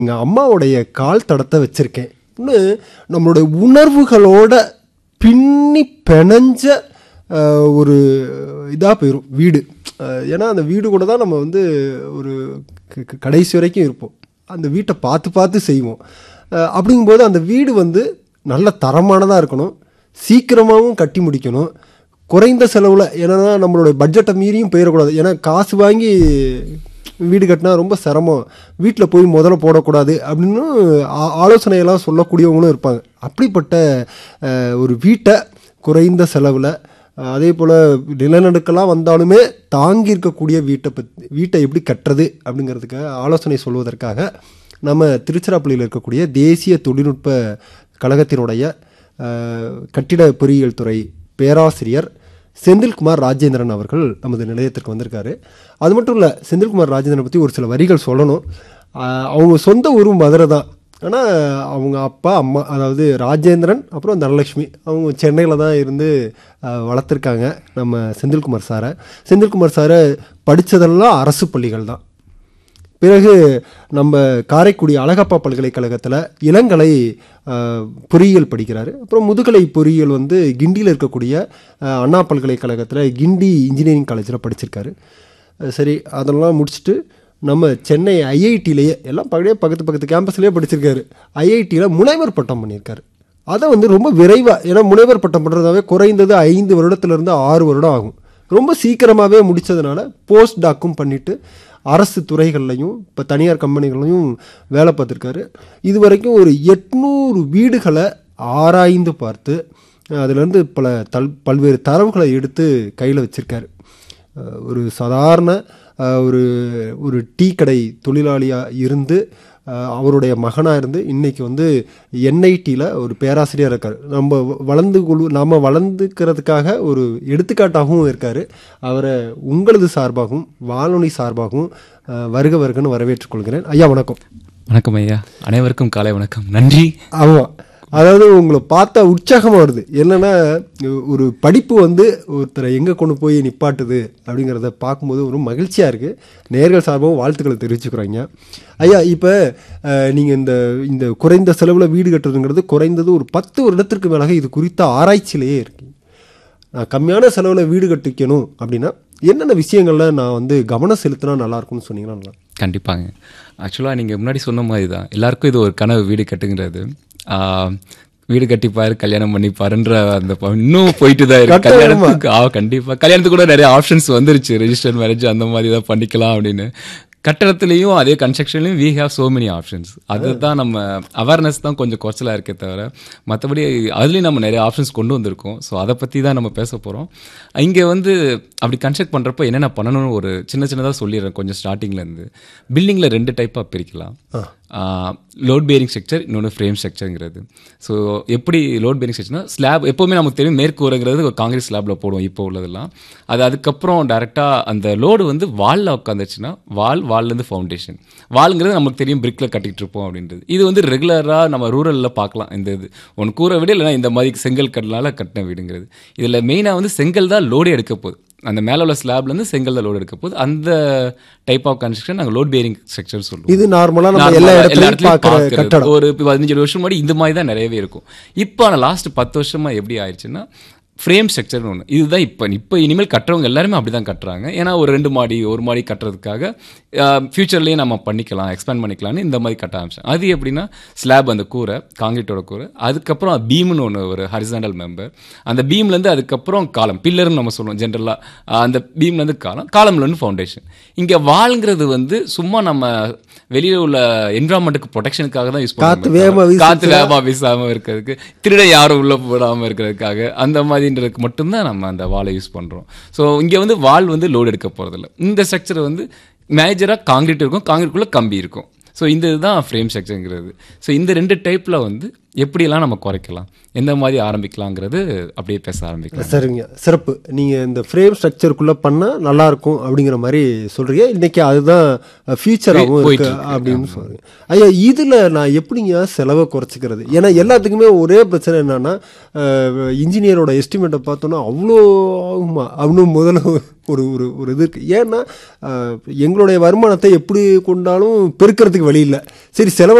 எங்கள் அம்மாவுடைய கால் தடத்தை வச்சுருக்கேன் இன்னும் நம்மளுடைய உணர்வுகளோட பின்னி பிணைஞ்ச அஹ், ஒரு இதாக போயிடும் வீடு அஹ், ஏன்னா அந்த வீடு கூட தான் நம்ம வந்து ஒரு க- க- கடைசி வரைக்கும் இருப்போம் அந்த வீட்டை பார்த்து பார்த்து செய்வோம் அஹ், அப்படிங்கும்போது அந்த வீடு வந்து நல்ல தரமானதாக இருக்கணும் சீக்கிரமாகவும் கட்டி முடிக்கணும் குறைந்த செலவில் ஏன்னா நம்மளுடைய பட்ஜெட்டை மீறியும் போயிடக்கூடாது ஏன்னா காசு வாங்கி வீடு கட்டினா ரொம்ப சிரமம் வீட்டில் போய் முதல்ல போடக்கூடாது அப்படின்னு ஆ- ஆலோசனையெல்லாம் சொல்லக்கூடியவங்களும் இருப்பாங்க அப்படிப்பட்ட அஹ், ஒரு வீட்டை குறைந்த செலவில் அதே போல் நிலநடுக்கெல்லாம் வந்தாலுமே தாங்கி இருக்கக்கூடிய வீட்டை பற்றி வீட்டை எப்படி கட்டுறது அப்படிங்கிறதுக்காக ஆலோசனை சொல்வதற்காக நம்ம திருச்சிராப்பள்ளியில் இருக்கக்கூடிய தேசிய தொழில்நுட்ப கழகத்தினுடைய அஹ், கட்டிட பொறியியல் துறை பேராசிரியர் செந்தில்குமார் ராஜேந்திரன் அவர்கள் நமது நிலையத்திற்கு வந்திருக்காரு அது மட்டும் இல்லை செந்தில்குமார் ராஜேந்திரனை பற்றி ஒரு சில வரிகள் சொல்லணும் அஹ், அவங்க சொந்த ஊரும் மதுரை தான் ஆனால் அவங்க அப்பா அம்மா அதாவது ராஜேந்திரன் அப்புறம் தனலட்சுமி அவங்க சென்னையில் தான் இருந்து அஹ், வளர்த்துருக்காங்க நம்ம செந்தில்குமார் சாரை செந்தில்குமார் சாரை படித்ததெல்லாம் அரசு பள்ளிகள் தான் பிறகு நம்ம காரைக்குடி அழகப்பா பல்கலைக்கழகத்தில் இளங்கலை அஹ், பொறியியல் படிக்கிறாரு அப்புறம் முதுகலை பொறியியல் வந்து கிண்டியில் இருக்கக்கூடிய அஹ், அண்ணா பல்கலைக்கழகத்தில் கிண்டி இன்ஜினியரிங் காலேஜில் படிச்சிருக்காரு அஹ், சரி அதெல்லாம் முடிச்சுட்டு நம்ம சென்னை ஐஐடியிலேயே எல்லாம் பக்கத்தே பக்கத்து பக்கத்து கேம்பஸ்லேயே படிச்சிருக்காரு ஐஐடியில் முனைவர் பட்டம் பண்ணியிருக்காரு அதை வந்து ரொம்ப விரைவாக ஏன்னா முனைவர் பட்டம் பண்ணுறதாவே குறைந்தது ஐந்து வருடத்துலேருந்து ஆறு வருடம் ஆகும் ரொம்ப சீக்கிரமாகவே முடித்ததுனால போஸ்ட் டாக்கும் பண்ணிவிட்டு அரசு துறைகள்லையும் இப்போ தனியார் கம்பெனிகள்லையும் வேலை பார்த்துருக்காரு இது வரைக்கும் ஒரு எட்நூறு வீடுகளை ஆராய்ந்து பார்த்து அதுலேருந்து பல தல் பல்வேறு தரவுகளை எடுத்து கையில் வச்சுருக்காரு அஹ் ஒரு சாதாரண அஹ் ஒரு ஒரு டீ கடை தொழிலாளியாக இருந்து அஹ் அவருடைய மகனாக இருந்து இன்னைக்கு வந்து என்ஐடியில் ஒரு பேராசிரியர் இருக்கார் நம்ம வ- வளர்ந்து கொள் நாம் வளர்ந்துக்கிறதுக்காக ஒரு எடுத்துக்காட்டாகவும் இருக்கார் அவரை உங்களது சார்பாகவும் வானொலி சார்பாகவும் அஹ் வருக வருகன்னு வரவேற்றுக் கொள்கிறேன் ஐயா வணக்கம் வணக்கம் ஐயா அனைவருக்கும் காலை வணக்கம் நன்றி ஆமாம் அதாவது உங்களை பார்த்தா உற்சாகமாக வருது என்னன்னா ஒரு படிப்பு வந்து ஒருத்தரை எங்கே கொண்டு போய் நிப்பாட்டுது அப்படிங்கிறத பார்க்கும்போது ஒரு மகிழ்ச்சியாக இருக்குது நேர்கள் சார்பாகவும் வாழ்த்துக்களை தெரிவிச்சுக்கிறோங்க ஐயா இப்போ நீங்கள் இந்த இந்த குறைந்த செலவில் வீடு கட்டுறதுங்கிறது குறைந்தது ஒரு பத்து வருடத்திற்கு மேலாக இது குறித்த ஆராய்ச்சியிலேயே இருக்கீங்க நான் கம்மியான செலவில் வீடு கட்டிக்கணும் அப்படின்னா என்னென்ன விஷயங்கள்ல நான் வந்து கவனம் செலுத்தினா நல்லா இருக்கும்னு சொன்னீங்கன்னா நல்லா இருக்கும். கண்டிப்பாங்க ஆக்சுவலாக நீங்கள் முன்னாடி சொன்ன மாதிரி தான் எல்லாருக்கும் இது ஒரு கனவு வீடு கட்டுங்கிறது ஆஹ், வீடு கட்டிப்பாரு கல்யாணம் பண்ணிப்பாருன்ற அந்த ப- இன்னும் போயிட்டு தான் இருக்கு கட்டாயமா. கல்யாணத்துக்கு ஆ கண்டிப்பாக கல்யாணத்துக்கு கூட நிறைய ஆப்ஷன்ஸ் வந்துருச்சு ரெஜிஸ்டர் மேரேஜ் அந்த மாதிரி தான் பண்ணிக்கலாம் அப்படின்னு கட்டடத்துலேயும் அதே கன்ஸ்ட்ரக்ஷன்லையும் we have so many options அதுதான் நம்ம அவேர்னஸ் தான் கொஞ்சம் குறைச்சலாக இருக்கே தவிர மற்றபடி அதுலேயும் நம்ம நிறைய ஆப்ஷன்ஸ் கொண்டு வந்திருக்கோம் ஸோ அதை பற்றி தான் நம்ம பேச போகிறோம் இங்கே வந்து அப்படி கன்ஸ்ட்ரக்ட் பண்ணுறப்போ என்னென்ன பண்ணணும்னு ஒரு சின்ன சின்னதாக சொல்லிடுறேன் கொஞ்சம் ஸ்டார்டிங்லேருந்து பில்டிங்கில் ரெண்டு டைப்பாக பிரிக்கலாம் லோட் பேரிங் ஸ்ட்ரக்சர் இன்னொன்று ஃப்ரேம் ஸ்ட்ரக்சருங்கிறது ஸோ எப்படி லோட் பேரிங் ஸ்ட்ரக்சர்னா ஸ்லாப் எப்போவுமே நமக்கு தெரியும் மேற்கு கூரைங்கிறது ஒரு காங்கிரீட் ஸ்லாப்ல போடுவோம் இப்போ உள்ளதெல்லாம் அது அதுக்கப்புறம் டேரெக்டாக அந்த லோடு வந்து வாலில் உட்காந்துச்சுன்னா வால் வால்லேருந்து ஃபவுண்டேஷன் வால்ங்கிறது நமக்கு தெரியும் பிரிக்கில் கட்டிட்டு இருப்போம் அப்படின்றது இது வந்து ரெகுலராக நம்ம ரூரலில் பார்க்கலாம் இந்த இது ஒன்று கூரை விட இல்லைன்னா இந்த மாதிரி செங்கல் கட்டனால கட்டின வீடுங்கிறது இதில் மெயினாக வந்து செங்கல் தான் லோடு எடுக்க போகுது அந்த மேலே உள்ள ஸ்லாப்லேருந்து செங்கல் தான் லோடு எடுக்க போகுது அந்த டைப் ஆஃப் கன்ஸ்ட்ரக்ஷன் நாங்கள் லோட் பேரிங் ஸ்ட்ரக்சர் சொல்லுவோம் இது நார்மலாக நம்ம நார்மலா எல்லா எல்லா இடத்துலையும் இடத்துலயும் பார்க்குற பார்க்கறது. கட்டடம் ஒரு இப்ப பதினஞ்சு இருபது வருஷம் முன்னாடி இந்த மாதிரி தான் நிறையவே இருக்கும் இப்போ ஆனால் லாஸ்ட் பத்து வருஷமா எப்படி ஆயிடுச்சுன்னா ஃப்ரேம் ஸ்ட்ரக்சர்னு ஒன்று இதுதான் இப்போ இப்போ இனிமேல் கட்டுறவங்க எல்லாருமே அப்படி தான் கட்டுறாங்க ஏன்னா ஒரு ரெண்டு மாடி ஒரு மாடி கட்டுறதுக்காக ஃபியூச்சர்லேயே நம்ம பண்ணிக்கலாம் எக்ஸ்பேண்ட் பண்ணிக்கலாம்னு இந்த மாதிரி கட்ட ஆரம்பிச்சோம் அது எப்படின்னா ஸ்லாப் அந்த கூரை காங்கிரீட்டோட கூரை அதுக்கப்புறம் பீம்னு ஒன்று ஒரு ஹரிசாண்டல் மெம்பர் அந்த பீம்லேருந்து அதுக்கப்புறம் காலம் பில்லர்னு நம்ம சொல்லுவோம் ஜென்ரலாக அந்த பீம்லேருந்து காலம் காலம்லேருந்து ஃபவுண்டேஷன் இங்கே வால்ங்கிறது வந்து சும்மா நம்ம வெளியில உள்ள என்வரான்மெண்ட்டுக்கு ப்ரொடெக்ஷனுக்காக தான் யூஸ் காத்து பண்ணுவோம் வேகமா வீசுச்சுன்னா- காத்து வேகமா வீசாம இருக்கிறதுக்கு திருட யாரும் உள்ள போடாம இருக்கிறதுக்காக அந்த மாதிரின்றதுக்கு மட்டும்தான் நம்ம அந்த வாலை யூஸ் பண்றோம் ஸோ இங்க வந்து வால் வந்து லோடு எடுக்க போறதில்ல இந்த ஸ்ட்ரக்சர் வந்து மேஜரா காங்கிரீட் இருக்கும் காங்கிரீட்குள்ள கம்பி இருக்கும் ஸோ இந்த இதுதான் ஃப்ரேம் ஸ்ட்ரக்சருங்கிறது ஸோ இந்த ரெண்டு டைப்ல வந்து எப்படியெல்லாம் நம்ம குறைக்கலாம் எந்த மாதிரி ஆரம்பிக்கலாங்கிறது அப்படியே பேச ஆரம்பிக்கலாம் சரிங்க சிறப்பு நீங்கள் இந்த ஃப்ரேம் ஸ்ட்ரக்சருக்குள்ளே பண்ணால் நல்லாயிருக்கும் அப்படிங்கிற மாதிரி சொல்கிறீங்க இன்றைக்கி அதுதான் ஃபியூச்சராகவும் போயிட்டு இருக்கு இருக்கு. அப்படின்னு சொல்கிறீங்க ஐயா இதில் நான் எப்படிங்க செலவை குறைச்சிக்கிறது ஏன்னா எல்லாத்துக்குமே ஒரே பிரச்சனை என்னன்னா இன்ஜினியரோட எஸ்டிமேட்டை பார்த்தோன்னா அவ்வளோ ஆகுமா அப்படின்னு முதல்ல ஒரு ஒரு ஒரு இது இருக்குது ஏன்னா அஹ், எங்களுடைய வருமானத்தை எப்படி கொண்டாலும் பெருக்கிறதுக்கு வழி இல்லை சரி செலவை